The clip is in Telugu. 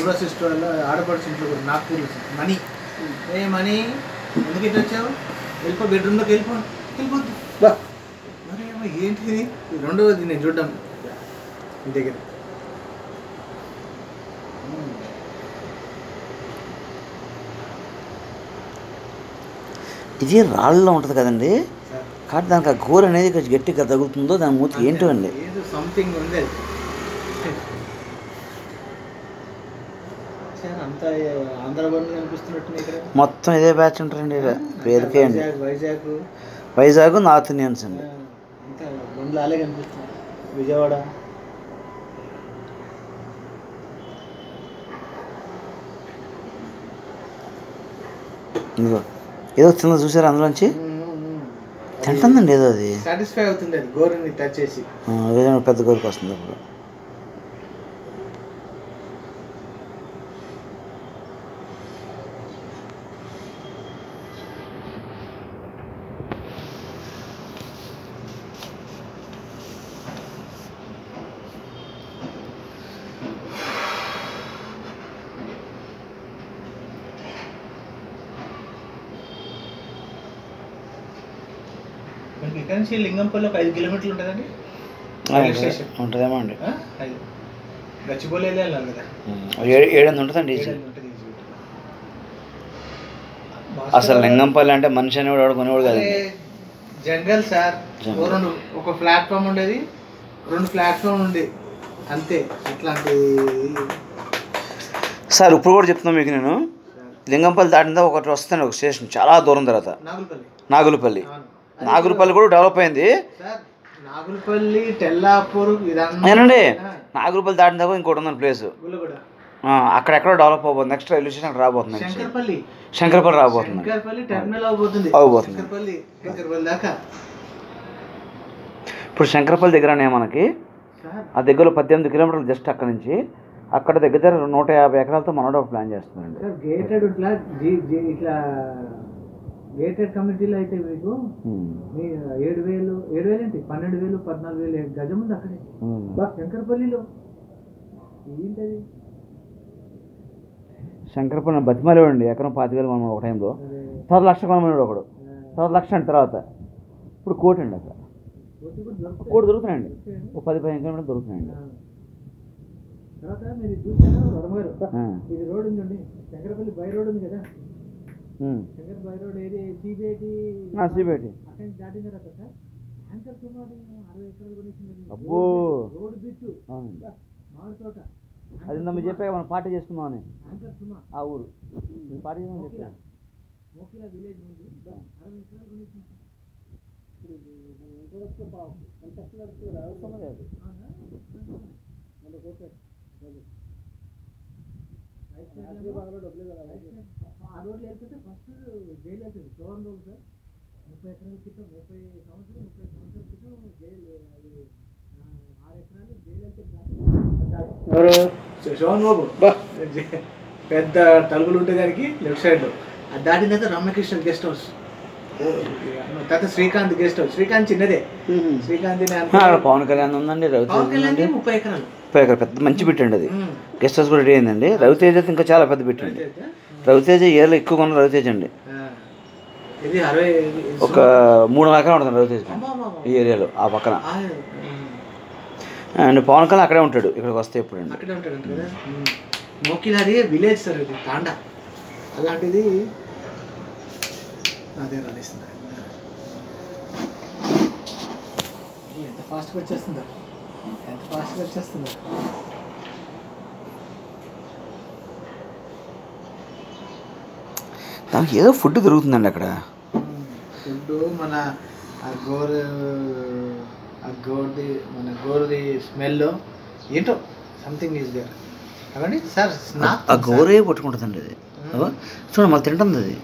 యువ సిస్టర్ వల్ల ఆడపడుచు ఇంట్లో కూడా నాగ్పూర్ మనీ ఏ మనీ ఎందుకు ఇటు వచ్చావు వెళ్ళిపో బెడ్రూమ్లోకి వెళ్ళిపో వెళ్ళిపోద్దు బా మరి ఏమో ఏంటిది ఇది రెండవది నేను చూడడం మీ దగ్గర ఇది రాళ్ళలో ఉంటుంది కదండి సార్ కాబట్టి దానికి ఆ గోరు అనేది కొంచెం గట్టిగా తగులుతుందో దాని మూతి ఏంటో అండి ఏదో సంథింగ్ ఉంది అది సార్ అంతా ఆంధ్ర బండ్లు కనిపిస్తున్నట్టు ఇక్కడ మొత్తం ఇదే బ్యాచ్ ఉంటారండి ఇక పేరుకే అండి వైజాగ్ వైజాగ్ వైజాగ్ నార్త్ ఇండియన్స్ అండి ఇంకా బండ్లు అలాగే కనిపిస్తున్నాయి విజయవాడ ఇదిగో ఏదో వచ్చిందో చూసారా అందులోంచి తింటుందండి ఏదో అది సాటిస్ఫై అవుతుంది అది గోరుని టచ్ చేసి ఆ, ఏదో పెద్ద గోరికి వస్తుంది అప్పుడు మనకి ఇక్కడ నుంచి లింగంపల్లి ఒక ఐదు కిలోమీటర్లు ఉంటుందండి ఆ, రైల్వే స్టేషన్. ఉంటుందేమో అండి ఆ? ఐదు గచ్చిబౌలి వెళ్ళాలి కదా ఉమ్, ఏడు ఏడు ఉంటుందండి ఈజీ ఏడాది ఉంటుంది ఈజీ ఉంటుంది. అసలు లింగంపల్లి అంటే మనిషి అనేవాడు వాడు కొనేవాడు అరే, కాదండి జంగల్ సార్ జంగల్. ఓ రెండు ఒక ప్లాట్ఫామ్ ఉండేది రెండు ప్లాట్ఫామ్ ఉంది అంతే ఇట్లాంటి సార్ ఇప్పుడు కూడా చెప్తున్నాను మీకు నేను లింగంపల్లి దాటిన ఒకటి వస్తాను ఒక స్టేషన్ చాలా దూరం తర్వాత నాగులపల్లి నాగులపల్లి అవును నాగులపల్లి కూడా డెవలప్ అయింది సార్ నాగులపల్లి తెల్లాపూర్ ఇదంతా ఏనండి ఆ, నాగులపల్లి దాటిన తర్వాత ఇంకోటి ఉందండి ప్లేస్ గుల్లగూడ అక్కడెక్కడో డెవలప్ అవబోతుంది నెక్స్ట్ రైల్వే స్టేషన్ రాబోతుంది next. శంకర్పల్లి శంకరపల్లి రాబోతుంది శంకర్పల్లి టెర్మినల్ అవబోతుంది అవబోతుంది. శంకర్పల్లి శంకర్పల్లి దాకా ఇప్పుడు శంకరపల్లి దగ్గరనే మనకి సార్ ఆ దగ్గరలో పద్దెనిమిది కిలోమీటర్లు జస్ట్ అక్కడ నుంచి అక్కడ దగ్గర దగ్గర నూట యాభై ఎకరాలతో మనోడు ఒక ప్లాన్ చేస్తున్నాడండి సార్ గేటెడ్ ఇట్లా జీ- జీ- ఇట్లా గేటెడ్ కమిటీలో అయితే మీకు ఉమ్. మీ ఏడు వేలు ఏడు వేలు ఏంటి పన్నెండు వేలు పద్నాలుగు వేలు గజం ఉంది అక్కడే ఉమ్. బా శంకర్పల్లిలో ఏంటది శంకరపల్లి బతిమాలేవాడండి ఎకరం పాతివేలు మనం ఒక టైంలో అదే, తర్వాత లక్ష కొనమన్నాడు ఒకడు ఆ, తర్వాత లక్ష అండి తర్వాత ఇప్పుడు కోటి అండి అక్కడ కోటి కూడా దొరుకుతాయి. కోటి దొరుకుతున్నాయండి దొరుకుతాయండి. ఒక పది పదిహేను కిలోమీటర్లు దొరుకుతున్నాయండి ఆ. తర్వాత మీరు ఇది చూసారా వరమగారు ఆ. ఇది రోడ్ ఉందండి శంకరపల్లి బై రోడ్ ఉంది కదా ఉమ్. శంకర్ బై రోడ్ ఏది సిబిఐటి ఆ, సిబిఐటి. అక్కడి నుంచి దాటిన తర్వాత సార్ యాంకర్ సుమారు అరవై ఎకరాలు కొనేసిందండి అబ్బో. రోడ్ బిచ్ అవునండి మామిడి తోట అది నమ్మ చెప్పాక మనం పార్టీ చేసుకుందామని యాంకర్ సుమా ఆ ఊరు మీరు పార్టీ చేసుకుందాం చెప్పాను మోకిలా విలేజ్ ఉంది అరవై ఎకరాలు కొనేసింది ఇప్పుడు మనం ఎంత వస్తే బాగు ఎంత కష్టపడుతూ అవసరం లేదు. అవునా? మళ్ళీ ఓకే ఓకే. రైట్ సైడ్ ఏమో ఆ రోడ్లు వెళ్తుంటే ఫస్ట్ జైలు వెళ్తుంది గవర్న రోడ్ సార్ ముప్పై ఎకరాల క్రితం ముప్పై సంవత్సరం ముప్పై సంవత్సరాల క్రితం జైలు అది ఆ, ఆరు ఎకరాలు జైలు వెళ్తుంది సార్ శోభన్ బాబు పెద్ద తలుపులు ఉంటే దానికి లెఫ్ట్ సైడ్ లో అది దాటిన తర్వాత రమ్యకృష్ణ గెస్ట్ హౌస్ తర్వాత శ్రీకాంత్ గెస్ట్ హౌస్ శ్రీకాంత్ చిన్నదే శ్రీకాంత్ ని ఆ, అనుకో- అక్కడ పవన్ కళ్యాణ్ ఉందండి రవితేజ పవన్ కళ్యాణ్ ఉందండి ముప్పై ఎకరాలు ముప్పై ఎకరాలు పెద్ద మంచి పెట్టండి అది ఉమ్. గెస్ట్ హౌస్ కూడా రెడీ అయిందండి రవితేజ అయితే ఇంకా చాలా పెద్ద పెట్టండి అయితే, రవితేజ ఏళ్ళు ఎక్కువ కొన్న రవితేజ అండి ఆ, ఇది అరవై ఒక మూడు ఎకరాలు ఉంటుంది రవితేజ అమ్మా, అమ్మా, అమ్మా. ఈ ఏరియాలో ఆ పక్కన ఆ, ఉమ్. అండ్ పవన్ కళ్యాణ్ అక్కడే ఉంటాడు ఇక్కడికి వస్తే ఎప్పుడు అండి అక్కడే ఉంటాడంట కదా మోకిలాది విలేజ్ సార్ ఇది తాండా అలాంటిది అదే రాణిస్తుంది ఎంత ఫాస్ట్గా వచ్చేస్తుందో ఎంత ఫాస్ట్గా వచ్చేస్తుందో దానికి ఏదో ఫుడ్ దొరుకుతుందండి అక్కడ ఫుడ్ మన ఆ గోరు ఆ గోరుది మన గోరుది స్మెల్ ఏంటో సంథింగ్ ఈజ్ దేర్ అవండి సార్ ఆ గోరే పట్టుకుంటుందండి అది అగో, చూడండి మళ్ళీ తింటుంది అది